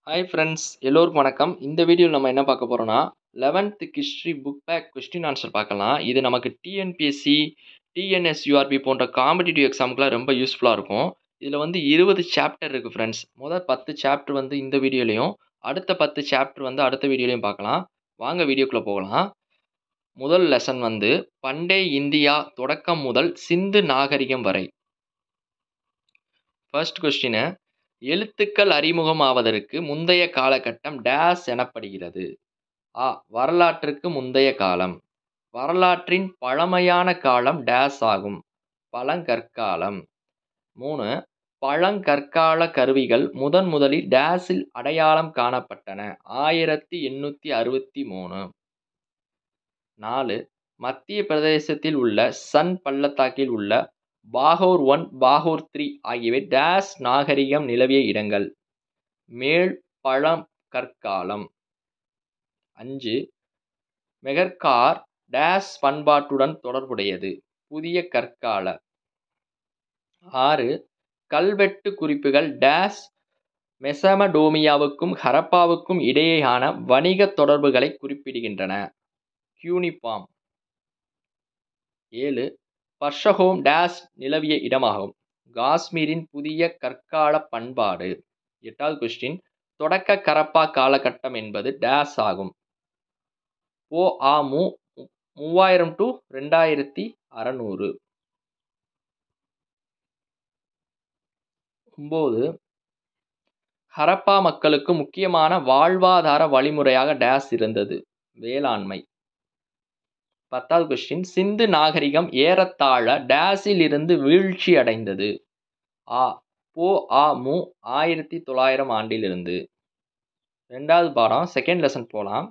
hi friends எல்லோருக்கும் வணக்கம் இந்த வீடியோவில் நம்ம என்ன பார்க்க போகிறோம்னா eleventh history book back question answer பார்க்கலாம் இது நமக்கு டிஎன்பிஎஸ்சி டிஎன்எஸ்யூஆர்பி போன்ற காம்படிட்டிவ் எக்ஸாமுக்குலாம் ரொம்ப யூஸ்ஃபுல்லாக இருக்கும் இதில் வந்து இருபது சாப்டர் இருக்குது ஃப்ரெண்ட்ஸ் முதல் பத்து சாப்டர் வந்து இந்த வீடியோலையும் அடுத்த பத்து சாப்டர் வந்து அடுத்த வீடியோலையும் பார்க்கலாம் வாங்க வீடியோக்குள்ளே போகலாம் முதல் லெசன் வந்து பண்டைய இந்தியா தொடக்கம் முதல் சிந்து நாகரிகம் வரை ஃபர்ஸ்ட் கொஸ்டினு எழுத்துக்கள் அறிமுகமாவதற்கு முந்தைய காலகட்டம் டேஸ் எனப்படுகிறது ஆ வரலாற்றுக்கு முந்தைய காலம் வரலாற்றின் பழமையான காலம் டேஸ் ஆகும் பழங்கற்காலம் மூணு பழங்கற்கால கருவிகள் முதன் முதலில் டேஸில் அடையாளம் காணப்பட்டன ஆயிரத்தி எண்ணூற்றி அறுபத்தி மூணு நாலு மத்திய பிரதேசத்தில் உள்ள சன் பள்ளத்தாக்கில் உள்ள பாகூர் ஒன் பாகூர் த்ரீ ஆகியவை டேஸ் நாகரிகம் நிலவிய இடங்கள் மேல் பழம் கற்காலம் அஞ்சு மெகர்கார் டேஸ் பண்பாட்டுடன் தொடர்புடையது புதிய கற்கால ஆறு கல்வெட்டு குறிப்புகள் டேஸ் மெசமடோமியாவுக்கும் ஹரப்பாவுக்கும் இடையேயான வணிக தொடர்புகளை குறிப்பிடுகின்றன கியூனிபாம் ஏழு பர்ஷஹோம் டேஸ் நிலவிய இடமாகும் காஷ்மீரின் புதிய கற்கால பண்பாடு எட்டாவது கொஸ்டின் தொடக்க கரப்பா காலகட்டம் என்பது டேஸ் ஆகும் ஓ ஆ மு மூவாயிரம் டு ரெண்டாயிரத்தி அறநூறு ஒம்பது ஹரப்பா மக்களுக்கு முக்கியமான வாழ்வாதார வழிமுறையாக டேஸ் இருந்தது வேளாண்மை பத்தாவது கொஸ்டின் சிந்து நாகரிகம் ஏறத்தாழ டேஸில் இருந்து வீழ்ச்சி அடைந்தது ஆ போ ஆ மு ஆயிரத்தி தொள்ளாயிரம் ஆண்டிலிருந்து ரெண்டாவது பாடம் செகண்ட் லெசன் போகலாம்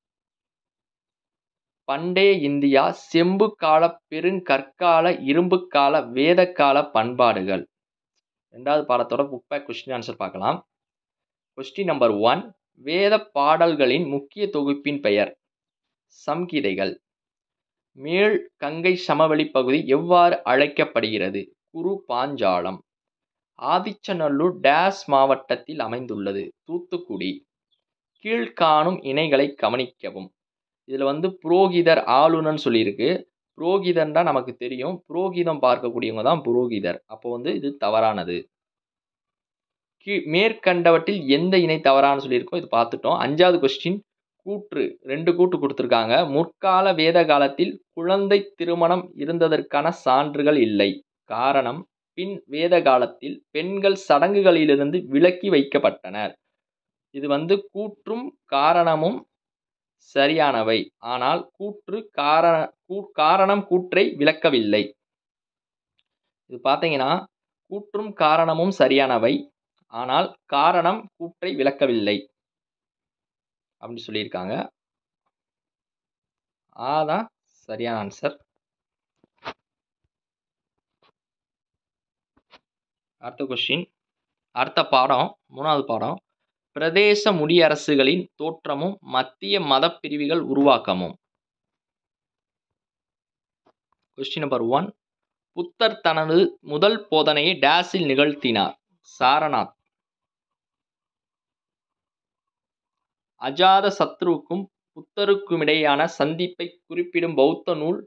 பண்டைய இந்தியா செம்பு கால பெருங்கற்கால இரும்பு கால வேதக்கால பண்பாடுகள் ரெண்டாவது பாடத்தோட புக் பேக் கொஸ்டின் ஆன்சர் பார்க்கலாம் கொஸ்டின் நம்பர் ஒன் வேத பாடல்களின் முக்கிய தொகுப்பின் பெயர் சம்கீதைகள் மேல் கங்கை சமவெளி பகுதி எவ்வாறு அழைக்கப்படுகிறது குரு பாஞ்சாலம் ஆதிச்சநல்லூர் டேஸ் மாவட்டத்தில் அமைந்துள்ளது தூத்துக்குடி கீழ்காணும் இணைகளை கவனிக்கவும் இதில் வந்து புரோகிதர் ஆளுநர்னு சொல்லியிருக்கு புரோகிதர்னா நமக்கு தெரியும் புரோகிதம் பார்க்கக்கூடியவங்க தான் புரோகிதர் அப்போ வந்து இது தவறானது கீ மேற்கண்டவற்றில் எந்த இணை தவறானு சொல்லியிருக்கோம் இது பார்த்துட்டோம் அஞ்சாவது கொஸ்டின் கூற்று ரெண்டு கூட்டு கொடுத்துருக்காங்க முற்கால வேத காலத்தில் குழந்தை திருமணம் இருந்ததற்கான சான்றுகள் இல்லை காரணம் பின் வேத காலத்தில் பெண்கள் சடங்குகளிலிருந்து விலக்கி வைக்கப்பட்டனர் இது வந்து கூற்றும் காரணமும் சரியானவை ஆனால் கூற்று காரண காரணம் கூற்றை விளக்கவில்லை இது பார்த்தீங்கன்னா கூற்றும் காரணமும் சரியானவை ஆனால் காரணம் கூற்றை விளக்கவில்லை அப்படின்னு சொல்லியிருக்காங்க ஆதான் சரியான ஆன்சர் அடுத்த கொஸ்டின் அடுத்த பாடம் மூணாவது பாடம் பிரதேச முடியரசுகளின் தோற்றமும் மத்திய மத பிரிவுகள் உருவாக்கமும் கொஸ்டின் நம்பர் ஒன் புத்தர் தனது முதல் போதனையை டேஸில் நிகழ்த்தினார் சாரநாத் அஜாத சத்ருவுக்கும் புத்தருக்குமிடையான சந்திப்பை குறிப்பிடும் பௌத்த நூல்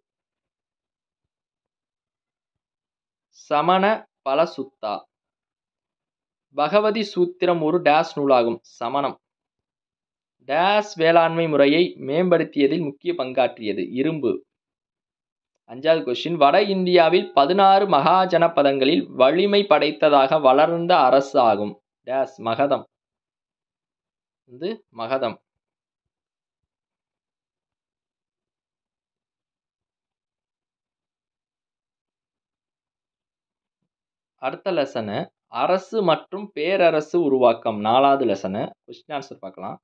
சமண பலசுத்தா பகவதி சூத்திரம் ஒரு டேஸ் நூலாகும் சமணம் டேஸ் வேளாண்மை முறையை மேம்படுத்தியதில் முக்கிய பங்காற்றியது இரும்பு அஞ்சாவது கொஸ்டின் வட இந்தியாவில் பதினாறு மகாஜனபதங்களில் வலிமை படைத்ததாக வளர்ந்த அரசு ஆகும் டேஸ் மகதம் வந்து மகதம் அடுத்த லெசனு அரசு மற்றும் பேரரசு உருவாக்கம் நாலாவது லெசனு கொஸ்டின் ஆன்சர் பார்க்கலாம்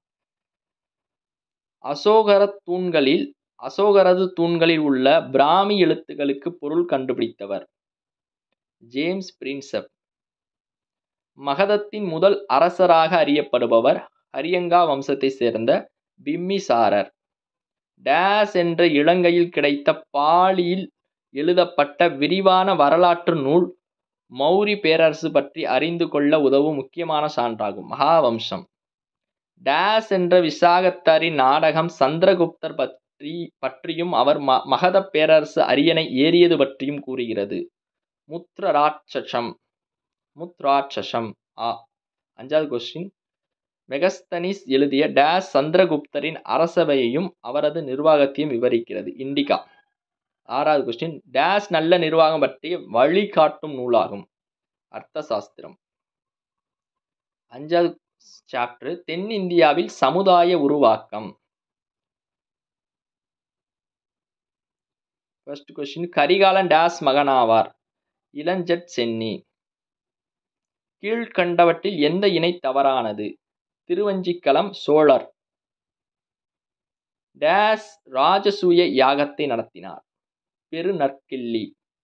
அசோகர தூண்களில் அசோகரது தூண்களில் உள்ள பிராமி எழுத்துக்களுக்கு பொருள் கண்டுபிடித்தவர் ஜேம்ஸ் பிரின்சப் மகதத்தின் முதல் அரசராக அறியப்படுபவர் ஹரியங்கா வம்சத்தை சேர்ந்த பிம்மிசாரர் டேஸ் என்ற இலங்கையில் கிடைத்த பாலியில் எழுதப்பட்ட விரிவான வரலாற்று நூல் மௌரி பேரரசு பற்றி அறிந்து கொள்ள உதவும் முக்கியமான சான்றாகும் மகாவம்சம் டேஸ் என்ற விசாகத்தரின் நாடகம் சந்திரகுப்தர் பற்றி பற்றியும் அவர் ம மகத பேரரசு அரியணை ஏறியது பற்றியும் கூறுகிறது முத்ரராட்சசம் முத்ராட்சசம் ஆ அஞ்சாவது கொஸ்டின் மெகஸ்தனிஸ் எழுதிய டேஸ் சந்திரகுப்தரின் அரசவையையும் அவரது நிர்வாகத்தையும் விவரிக்கிறது இண்டிகா ஆறாவது கொஸ்டின் டேஸ் நல்ல நிர்வாகம் பற்றிய வழிகாட்டும் நூலாகும் அர்த்த சாஸ்திரம் அஞ்சாவது சாப்டர் தென்னிந்தியாவில் சமுதாய உருவாக்கம் ஃபர்ஸ்ட் கொஸ்டின் கரிகாலன் டேஸ் மகனாவார் இளஞ்சட் சென்னி கீழ்கண்டவற்றில் எந்த இணை தவறானது திருவஞ்சிக்களம் சோழர் டேஸ் ராஜசூய யாகத்தை நடத்தினார் பெருநற்கிள்ளி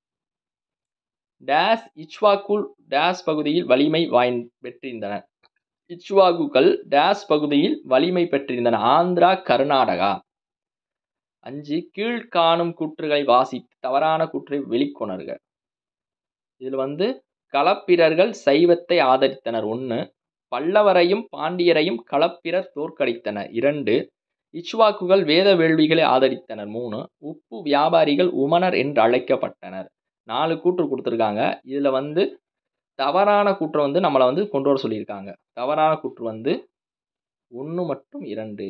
டேஸ் இச்வாகுல் டேஸ் பகுதியில் வலிமை வாய்ந் பெற்றிருந்தனர் இச்வாகுகள் டேஸ் பகுதியில் வலிமை பெற்றிருந்தன ஆந்திரா கர்நாடகா அஞ்சு கீழ்காணும் கூற்றுகளை வாசித்து தவறான கூற்றை வெளிக்கொணர்க இதில் வந்து களப்பிரர்கள் சைவத்தை ஆதரித்தனர் ஒன்று பல்லவரையும் பாண்டியரையும் களப்பிரர் தோற்கடித்தனர் இரண்டு இச்வாக்குகள் வேத வேள்விகளை ஆதரித்தனர் மூணு உப்பு வியாபாரிகள் உமனர் என்று அழைக்கப்பட்டனர் நாலு கூற்று கொடுத்துருக்காங்க இதில் வந்து தவறான கூற்றை வந்து நம்மளை வந்து கொண்டு வர சொல்லியிருக்காங்க தவறான கூற்று வந்து ஒன்று மற்றும் இரண்டு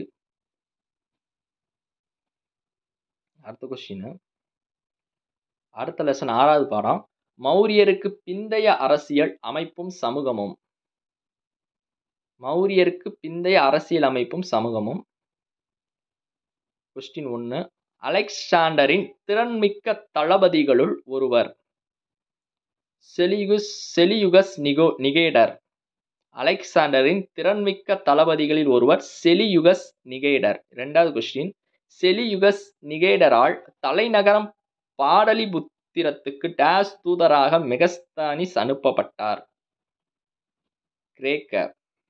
அடுத்த கொஸ்டின் அடுத்த லெசன் ஆறாவது பாடம் மௌரியருக்கு பிந்தைய அரசியல் அமைப்பும் சமூகமும் மௌரியருக்கு பிந்தைய அரசியல் அமைப்பும் சமூகமும் கொஸ்டின் ஒன்று அலெக்சாண்டரின் திறன்மிக்க தளபதிகளுள் ஒருவர் செலியுஸ் செலியுகஸ் நிகோ நிகேடர் அலெக்சாண்டரின் திறன்மிக்க தளபதிகளில் ஒருவர் செலியுகஸ் நிகேடர் இரண்டாவது கொஸ்டின் செலியுகஸ் நிகேடரால் தலைநகரம் பாடலிபுத்திரத்துக்கு டேஸ் தூதராக மெகஸ்தானிஸ் அனுப்பப்பட்டார் கிரேக்க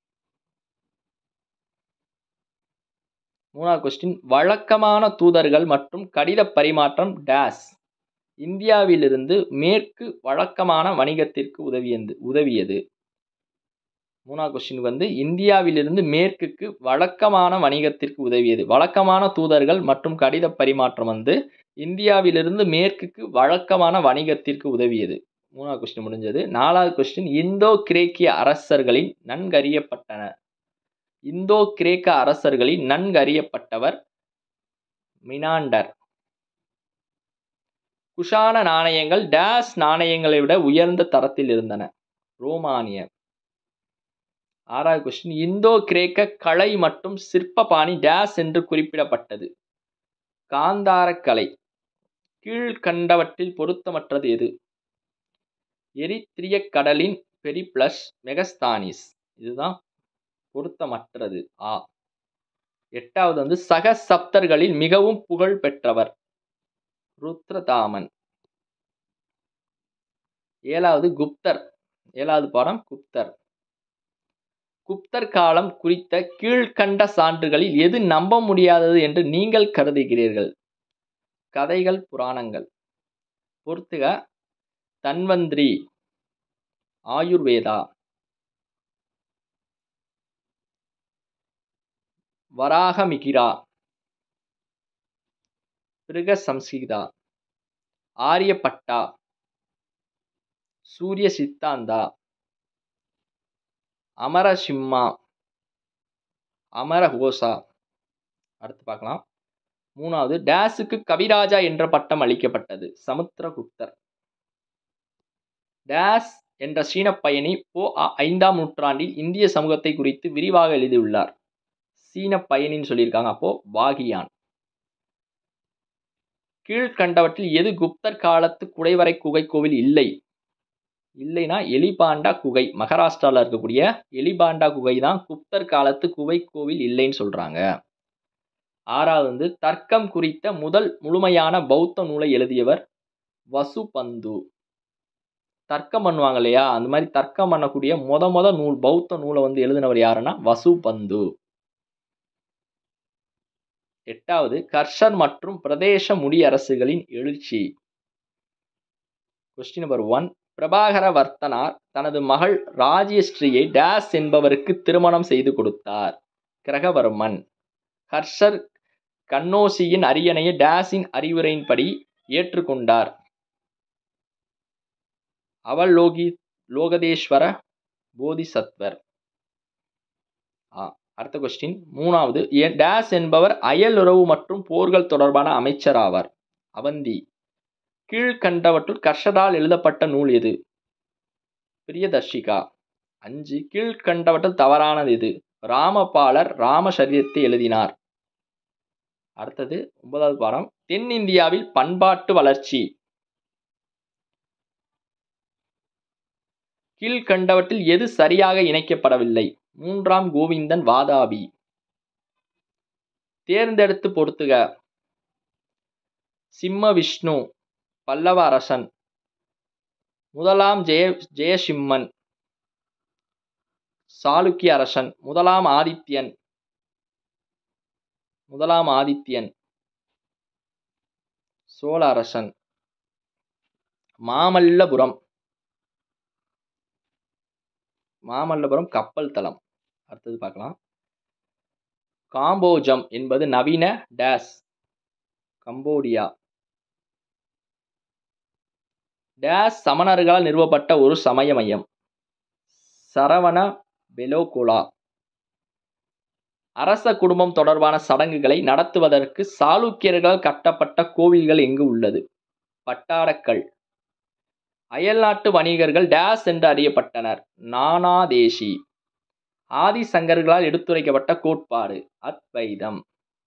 மூணாவது கொஸ்டின் வழக்கமான தூதர்கள் மற்றும் கடித பரிமாற்றம் டேஸ் இந்தியாவிலிருந்து மேற்கு வழக்கமான வணிகத்திற்கு உதவியது உதவியது மூணாவது கொஸ்டின் வந்து இந்தியாவிலிருந்து மேற்குக்கு வழக்கமான வணிகத்திற்கு உதவியது வழக்கமான தூதர்கள் மற்றும் கடித பரிமாற்றம் வந்து இந்தியாவிலிருந்து மேற்குக்கு வழக்கமான வணிகத்திற்கு உதவியது மூணாவது கொஸ்டின் முடிஞ்சது நாலாவது கொஸ்டின் இந்தோ கிரேக்கிய அரசர்களின் நன்கறியப்பட்டன இந்தோ கிரேக்க அரசர்களில் நன்கறியப்பட்டவர் மினாண்டர் குஷான நாணயங்கள் டேஸ் நாணயங்களை விட உயர்ந்த தரத்தில் இருந்தன ரோமானிய ஆறாவது கொஸ்டின் இந்தோ கிரேக்க கலை மற்றும் சிற்ப பாணி டேஸ் என்று குறிப்பிடப்பட்டது காந்தாரக்கலை கீழ்கண்டவற்றில் பொருத்தமற்றது எது எரித்ரிய கடலின் பெரிப்ளஸ் மெகஸ்தானிஸ் இதுதான் பொருத்தமற்றது ஆ எட்டாவது வந்து சக சப்தர்களில் மிகவும் புகழ் பெற்றவர் ருத்ரதாமன் ஏழாவது குப்தர் ஏழாவது பாடம் குப்தர் குப்தர் காலம் குறித்த கீழ்கண்ட சான்றுகளில் எது நம்ப முடியாதது என்று நீங்கள் கருதுகிறீர்கள் கதைகள் புராணங்கள் பொறுத்துக தன்வந்திரி ஆயுர்வேதா வராகமிகிரா பிருக சம்ஸ்கிதா ஆரியப்பட்டா சூரிய சித்தாந்தா அமரசிம்மா அமரஹோசா அடுத்து பார்க்கலாம் மூணாவது டேஸுக்கு கவிராஜா என்ற பட்டம் அளிக்கப்பட்டது சமுத்திரகுப்தர் டேஸ் என்ற சீன பயணி போ ஐந்தாம் நூற்றாண்டில் இந்திய சமூகத்தை குறித்து விரிவாக எழுதியுள்ளார் சீன பயணின்னு சொல்லியிருக்காங்க அப்போ வாகியான் கீழ்கண்டவற்றில் எது குப்தர் காலத்து குடைவரை குகை கோவில் இல்லை இல்லைனா எலிபாண்டா குகை மகாராஷ்டிராவில் இருக்கக்கூடிய எலிபாண்டா குகை தான் குப்தர் காலத்து குகை கோவில் இல்லைன்னு சொல்றாங்க ஆறாவது வந்து தர்க்கம் குறித்த முதல் முழுமையான பௌத்த நூலை எழுதியவர் வசுபந்து தர்க்கம் பண்ணுவாங்க இல்லையா அந்த மாதிரி தர்க்கம் பண்ணக்கூடிய முத முத நூல் பௌத்த நூலை வந்து எழுதினவர் யாருன்னா வசுபந்து எட்டாவது கர்ஷர் மற்றும் பிரதேச முடியரசுகளின் எழுச்சி கொஸ்டின் நம்பர் ஒன் பிரபாகர வர்த்தனார் தனது மகள் ராஜ்யஸ்ரீயை டேஸ் என்பவருக்கு திருமணம் செய்து கொடுத்தார் கிரகவர்மன் ஹர்ஷர் கன்னோசியின் அரியணையை டேஸின் அறிவுரையின்படி ஏற்றுக்கொண்டார் அவலோகி லோகதேஸ்வர போதிசத்வர் ஆ, அடுத்த கொஸ்டின் மூணாவது எ- டேஸ் என்பவர் அயலுறவு மற்றும் போர்கள் தொடர்பான அமைச்சர் ஆவார் அவந்தி கீழ்கண்டவற்றுள் கர்ஷரால் எழுதப்பட்ட நூல் எது பிரியதர்ஷிகா அஞ்சு கீழ்கண்டவற்றில் தவறானது எது ராமபாலர் ராமசரியத்தை எழுதினார் அடுத்தது ஒன்பதாவது பாடம் தென்னிந்தியாவில் பண்பாட்டு வளர்ச்சி கீழ்கண்டவற்றில் எது சரியாக இணைக்கப்படவில்லை மூன்றாம் கோவிந்தன் வாதாபி தேர்ந்தெடுத்து பொருத்துக சிம்ம விஷ்ணு பல்லவ அரசன் முதலாம் ஜெய ஜெயசிம்மன் சாளுக்கிய அரசன் முதலாம் ஆதித்யன் முதலாம் ஆதித்யன் சோழ அரசன் மாமல்லபுரம் மாமல்லபுரம் கப்பல் தளம் அடுத்தது பார்க்கலாம் காம்போஜம் என்பது நவீன டேஸ் கம்போடியா டேஸ் சமணர்களால் நிறுவப்பட்ட ஒரு சமய மையம் சரவண பெலோகுலா அரச குடும்பம் தொடர்பான சடங்குகளை நடத்துவதற்கு சாளுக்கியர்களால் கட்டப்பட்ட கோவில்கள் எங்கு உள்ளது பட்டாரக்கல் அயல்நாட்டு வணிகர்கள் டேஸ் என்று அறியப்பட்டனர் நானாதேசி ஆதிசங்கர்களால் எடுத்துரைக்கப்பட்ட கோட்பாடு அத்வைதம்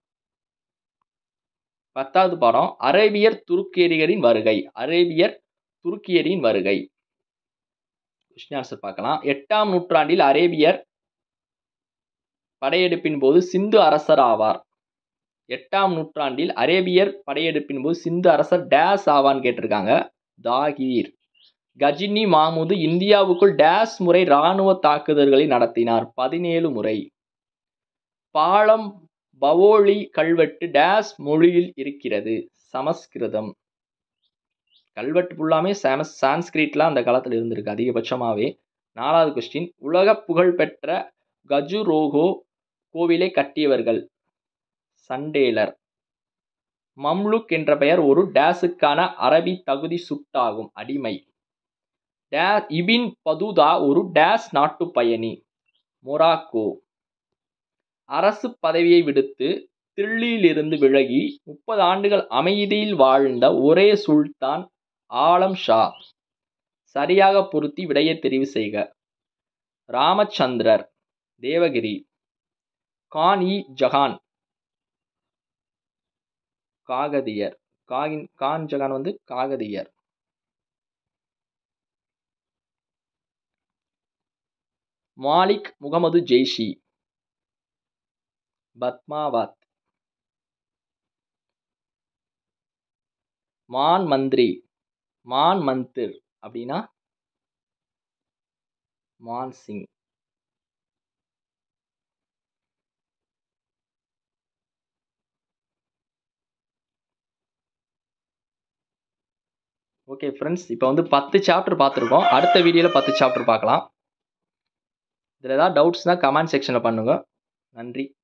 பத்தாவது பாடம் அரேபியர் துருக்கியரின் வருகை அரேபியர் துருக்கியரின் வருகை கொஸ்டின் ஆன்சர் பார்க்கலாம் எட்டாம் நூற்றாண்டில் அரேபியர் படையெடுப்பின் போது சிந்து அரசர் ஆவார் எட்டாம் நூற்றாண்டில் அரேபியர் படையெடுப்பின் போது சிந்து அரசர் டேஸ் ஆவான்னு கேட்டிருக்காங்க தாகீர் கஜினி மாமுது இந்தியாவுக்குள் டேஸ் முறை இராணுவ தாக்குதல்களை நடத்தினார் பதினேழு முறை பாலம் பவோலி கல்வெட்டு டேஸ் மொழியில் இருக்கிறது சமஸ்கிருதம் கல்வெட்டு ஃபுல்லாமே சாமஸ் சான்ஸ்கிரிட்லாம் அந்த காலத்தில் இருந்திருக்கு அதிகபட்சமாகவே நாலாவது கொஸ்டின் உலக புகழ்பெற்ற கஜுரோகோ கோவிலை கட்டியவர்கள் சண்டேலர் மம்லுக் என்ற பெயர் ஒரு டேஸுக்கான அரபி தகுதி சுட்டாகும் அடிமை டே இபின் பதுதா ஒரு டேஸ் நாட்டு பயணி மொராக்கோ அரசு பதவியை விடுத்து தில்லியிலிருந்து விலகி முப்பது ஆண்டுகள் அமைதியில் வாழ்ந்த ஒரே சுல்தான் ஆலம் ஷா சரியாக பொருத்தி விடையை தெரிவு செய்க ராமச்சந்திரர் தேவகிரி கான் இ ஜஹான் காகதியர் காகின் கான் ஜஹான் வந்து காகதியர் மாலிக் முகமது ஜெய்ஷி பத்மாவத் மான் மந்திரி மான் மந்திர் அப்படின்னா மான் சிங் ஓகே ஃப்ரெண்ட்ஸ் இப்போ வந்து பத்து சாப்டர் பார்த்துருக்கோம் அடுத்த வீடியோவில் பத்து சாப்டர் பார்க்கலாம் இதில் ஏதாவது டவுட்ஸ்னால் கமெண்ட் செக்ஷனில் பண்ணுங்கள் நன்றி